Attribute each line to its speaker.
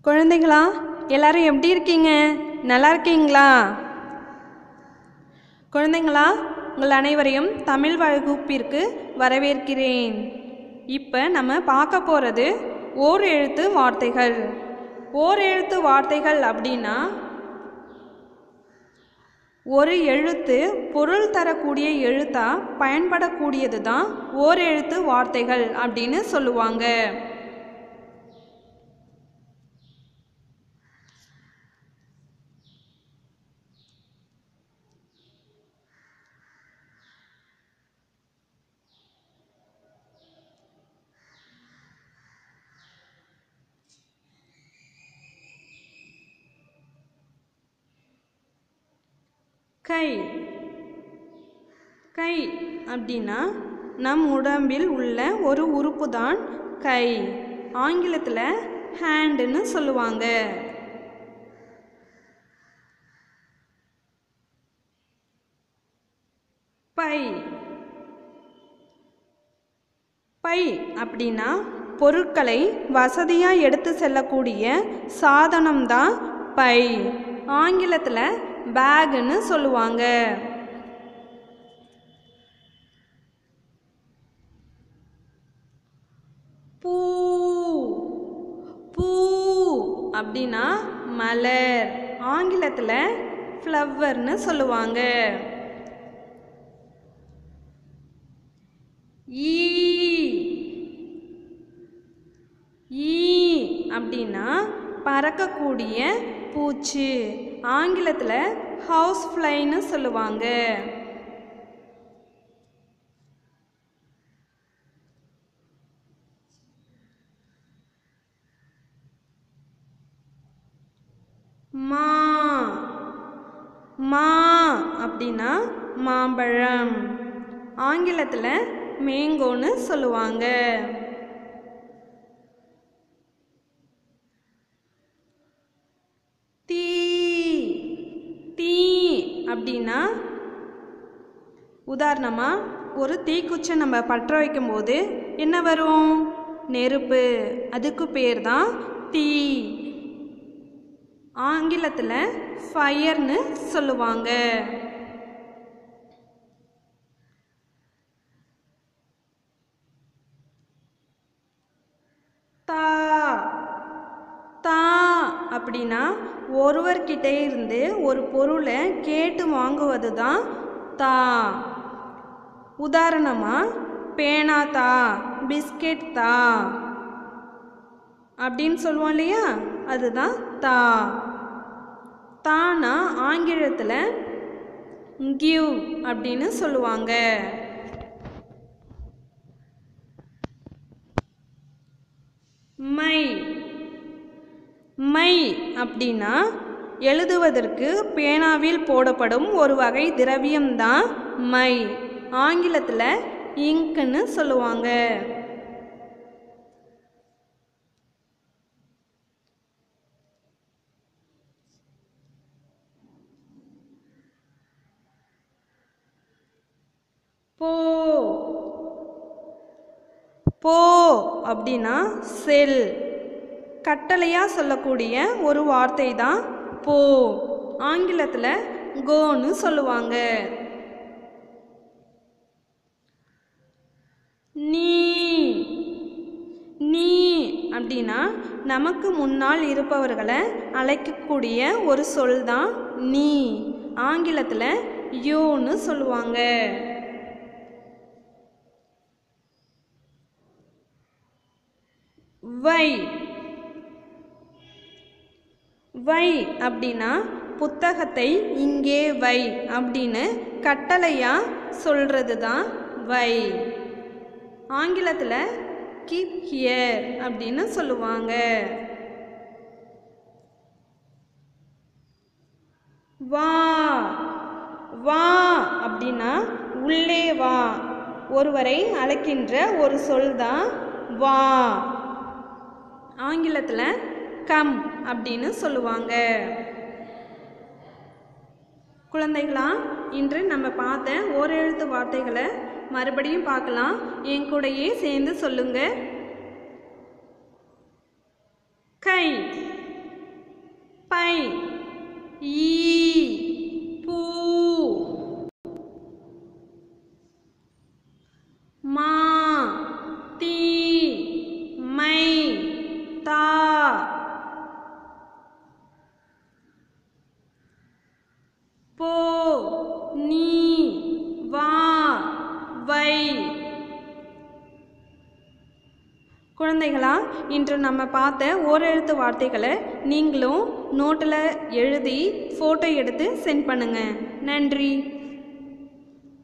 Speaker 1: குழந்தைகளா எல்லாரும் எப்படி இருக்கீங்க நல்லா இருக்கீங்களா குழந்தைங்களா உங்கள் அனைவரையும் தமிழ் வகுப்பிற்கு வரவேற்கிறேன் இப்போ நம்ம பார்க்க போகிறது ஓர் எழுத்து வார்த்தைகள் ஓர் எழுத்து வார்த்தைகள் அப்படின்னா ஒரு எழுத்து பொருள் தரக்கூடிய எழுத்தா பயன்படக்கூடியது தான் ஓர் எழுத்து வார்த்தைகள் அப்படின்னு சொல்லுவாங்க கை கை அப்படின்னா நம் உடம்பில் உள்ள ஒரு உறுப்பு தான் கை ஆங்கிலத்தில் ஹேண்டுன்னு சொல்லுவாங்க பை பை அப்படின்னா பொருட்களை வசதியாக எடுத்து செல்லக்கூடிய சாதனம்தான் பை ஆங்கிலத்தில் பேகுன்னு சொல்லுவாங்க பூ பூ அப்படின்னா மலர் ஆங்கிலத்தில் ஃப்ளவர்னு சொல்லுவாங்க ஈ ஈ அப்படின்னா பறக்கக்கூடிய பூச்சி ஆங்கிலத்தில் ஹவுஸ் ஃப்ளைன்னு சொல்லுவாங்க மா மா அப்படின்னா மாம்பழம் ஆங்கிலத்தில் மேங்கோன்னு சொல்லுவாங்க தீ தீ அப்படின்னா உதாரணமாக ஒரு தீக்குச்சை நம்ம பற்ற வைக்கும்போது என்ன வரும் நெருப்பு அதுக்கு பேர் தான் தீ ஆங்கிலத்தில் ஃபயர்னு சொல்லுவாங்க தா தா அப்படின்னா ஒருவர்கிட்ட இருந்து ஒரு பொருளை கேட்டு வாங்குவது தான் தா உதாரணமாக பேனா தா பிஸ்கெட் தா அப்படின்னு சொல்லுவோம் இல்லையா அதுதான் தா தானா ஆங்கிலத்தில் கிவ் அப்படின்னு சொல்லுவாங்க மை மை அப்படின்னா எழுதுவதற்கு பேனாவில் போடப்படும் ஒரு வகை திரவியம்தான் மை ஆங்கிலத்தில் இங்க்குன்னு சொல்லுவாங்க போ போ அப்படின்னா செல் கட்டளையாக சொல்லக்கூடிய ஒரு வார்த்தை தான் போ ஆங்கிலத்தில் கோன்னு சொல்லுவாங்க நீ நீ அப்படின்னா நமக்கு முன்னால் இருப்பவர்களை அழைக்கக்கூடிய ஒரு சொல் தான் நீ ஆங்கிலத்தில் யூன்னு சொல்லுவாங்க வை வை அப்படின்னா புத்தகத்தை இங்கே வை அப்படின்னு கட்டளையாக சொல்கிறது தான் வை ஆங்கிலத்தில் கீப் ஹியர் அப்படின்னு சொல்லுவாங்க வா வா அப்படின்னா உள்ளே வா ஒருவரை அழைக்கின்ற ஒரு சொல் தான் வா ஆங்கிலத்தில் கம் அப்படின்னு சொல்லுவாங்க குழந்தைகளா இன்று நம்ம பார்த்த ஓரெழுத்து வார்த்தைகளை மறுபடியும் பார்க்கலாம் என் கூடயே சேர்ந்து சொல்லுங்க கை நீ வா வை குழந்தைகளா இன்று நம்ம பார்த்த ஓரெழுத்து வார்த்தைகளை நீங்களும் நோட்டில் எழுதி ஃபோட்டோ எடுத்து சென்ட் பண்ணுங்கள் நன்றி